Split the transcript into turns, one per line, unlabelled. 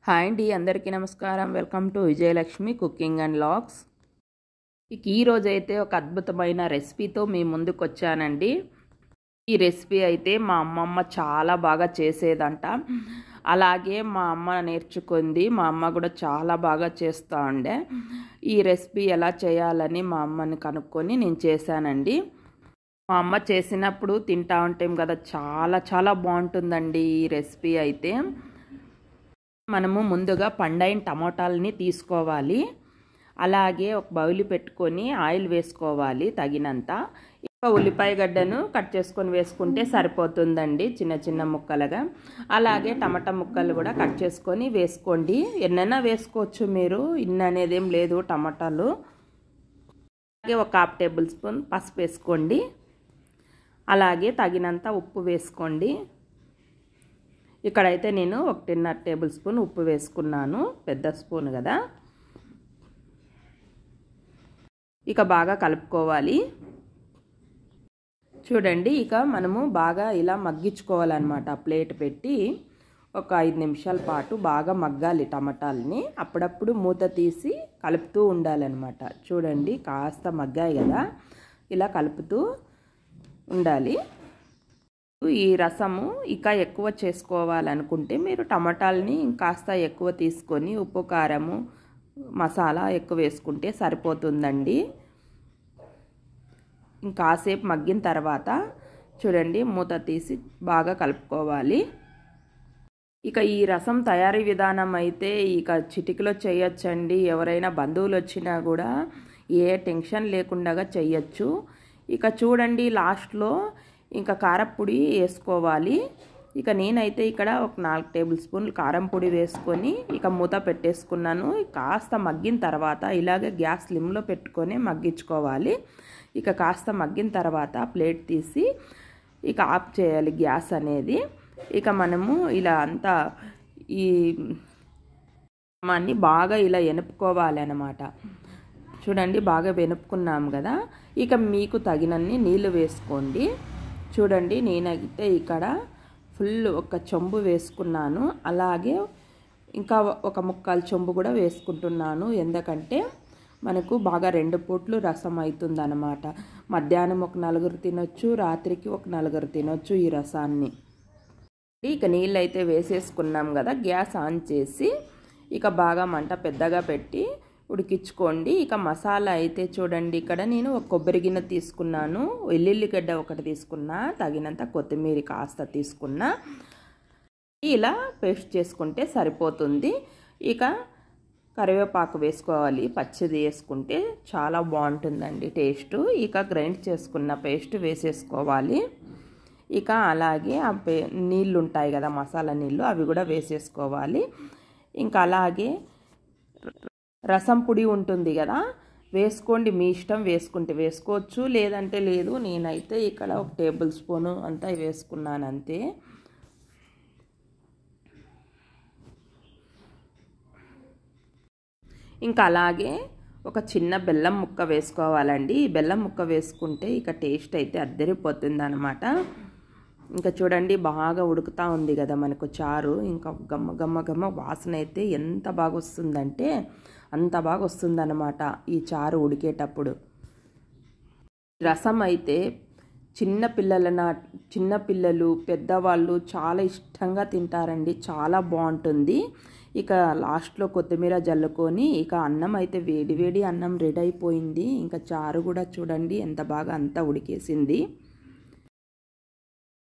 hi అండి అందరికీ నమస్కారం welcome to Vijayalakshmi cooking and logs ఇక ఈరోజు అయితే ఒక అద్భుతమైన రెసిపీతో మీ ముందుకు వచ్చానండి ఈ రెసిపీ అయితే మా అమ్మమ్మ చాలా బాగా చేసేదంట అలాగే మా అమ్మ నేర్చుకుంది మా అమ్మ కూడా చాలా బాగా చేస్తూ ఉండే ఈ రెసిపీ ఎలా చేయాలని మా అమ్మని కనుక్కొని నేను చేశానండి మా అమ్మ చేసినప్పుడు తింటా ఉంటాం కదా చాలా చాలా బాగుంటుందండి ఈ రెసిపీ అయితే మనము ముందుగా పండైన టమోటాలని తీసుకోవాలి అలాగే ఒక బౌలి పెట్టుకొని ఆయిల్ వేసుకోవాలి తగినంత ఇంకా ఉల్లిపాయ గడ్డను కట్ చేసుకొని వేసుకుంటే సరిపోతుందండి చిన్న చిన్న ముక్కలుగా అలాగే టమాటా ముక్కలు కూడా కట్ చేసుకొని వేసుకోండి ఎన్నైనా వేసుకోవచ్చు మీరు ఇన్ని అనేది ఏం లేదు టమాటాలు అలాగే ఒక హాఫ్ టేబుల్ స్పూన్ పసుపు వేసుకోండి అలాగే తగినంత ఉప్పు వేసుకోండి ఇక్కడైతే నేను ఒకటిన్నర టేబుల్ స్పూన్ ఉప్పు వేసుకున్నాను పెద్ద స్పూన్ కదా ఇక బాగా కలుపుకోవాలి చూడండి ఇక మనము బాగా ఇలా మగ్గించుకోవాలన్నమాట ప్లేట్ పెట్టి ఒక ఐదు నిమిషాల పాటు బాగా మగ్గాలి టమాటాలని అప్పుడప్పుడు మూత తీసి కలుపుతూ ఉండాలన్నమాట చూడండి కాస్త మగ్గాయి కదా ఇలా కలుపుతూ ఉండాలి ఈ రసము ఇక ఎక్కువ చేసుకోవాలనుకుంటే మీరు టమాటాలని ఇంకాస్త ఎక్కువ తీసుకొని ఉప్పు కారము మసాలా ఎక్కువ వేసుకుంటే సరిపోతుందండి ఇంకాసేపు మగ్గిన తర్వాత చూడండి మూత తీసి బాగా కలుపుకోవాలి ఇక ఈ రసం తయారీ విధానం అయితే ఇక చిటికలో చేయొచ్చండి ఎవరైనా బంధువులు వచ్చినా కూడా ఏ టెన్షన్ లేకుండా చెయ్యొచ్చు ఇక చూడండి లాస్ట్లో ఇంకా కారపొడి వేసుకోవాలి ఇక నేనైతే ఇక్కడ ఒక నాలుగు టేబుల్ స్పూన్లు కారం పొడి వేసుకొని ఇక మూత పెట్టేసుకున్నాను కాస్త మగ్గిన తర్వాత ఇలాగే గ్యాస్ లిమ్లో పెట్టుకొని మగ్గించుకోవాలి ఇక కాస్త మగ్గిన తర్వాత ప్లేట్ తీసి ఇక ఆఫ్ చేయాలి గ్యాస్ అనేది ఇక మనము ఇలా అంతా ఈ అన్ని బాగా ఇలా ఎనుపుకోవాలి అన్నమాట చూడండి బాగా వెనుపుకున్నాం కదా ఇక మీకు తగినన్ని నీళ్ళు వేసుకోండి చూడండి నేనైతే ఇక్కడ ఫుల్ ఒక చెంబు వేసుకున్నాను అలాగే ఇంకా ఒక ముక్కాలు చెంబు కూడా వేసుకుంటున్నాను ఎందుకంటే మనకు బాగా రెండు పూట్లు రసం అవుతుంది అనమాట మధ్యాహ్నం ఒక నలుగురు తినొచ్చు రాత్రికి ఒక నలుగురు తినొచ్చు ఈ రసాన్ని ఇక నీళ్ళు అయితే వేసేసుకున్నాం కదా గ్యాస్ ఆన్ చేసి ఇక బాగా మంట పెద్దగా పెట్టి ఉడికించుకోండి ఇక మసాలా అయితే చూడండి ఇక్కడ నేను ఒక కొబ్బరి గిన్నె తీసుకున్నాను వెల్లుల్లిగడ్డ ఒకటి తీసుకున్నా తగినంత కొత్తిమీర కాస్త తీసుకున్నా ఇలా పేస్ట్ చేసుకుంటే సరిపోతుంది ఇక కరివేపాకు వేసుకోవాలి పచ్చిది వేసుకుంటే చాలా బాగుంటుందండి టేస్ట్ ఇక గ్రైండ్ చేసుకున్న పేస్ట్ వేసేసుకోవాలి ఇక అలాగే ఆ పే నీళ్ళు ఉంటాయి కదా మసాలా నీళ్ళు అవి కూడా వేసేసుకోవాలి ఇంకా అలాగే రసం పొడి ఉంటుంది కదా వేసుకోండి మీ ఇష్టం వేసుకుంటే వేసుకోవచ్చు లేదంటే లేదు నేనైతే ఇక్కడ ఒక టేబుల్ స్పూను అంతా వేసుకున్నాను అంతే ఇంకా అలాగే ఒక చిన్న బెల్లం ముక్క వేసుకోవాలండి ఈ బెల్లం ముక్క వేసుకుంటే ఇక టేస్ట్ అయితే అద్దరిపోతుంది అనమాట ఇంకా చూడండి బాగా ఉడుకుతూ ఉంది కదా మనకు చారు ఇంకా గమ్మ గమ్మ గమ్మ వాసన అయితే ఎంత బాగా వస్తుందంటే అంత బాగా వస్తుందన్నమాట ఈ చారు ఉడికేటప్పుడు రసం అయితే చిన్న పిల్లల చిన్న పిల్లలు పెద్దవాళ్ళు చాలా ఇష్టంగా తింటారండి చాలా బాగుంటుంది ఇక లాస్ట్లో కొత్తిమీర జల్లుకొని ఇక అన్నం అయితే వేడి వేడి అన్నం రెడీ అయిపోయింది ఇంకా చారు కూడా చూడండి ఎంత బాగా అంతా ఉడికేసింది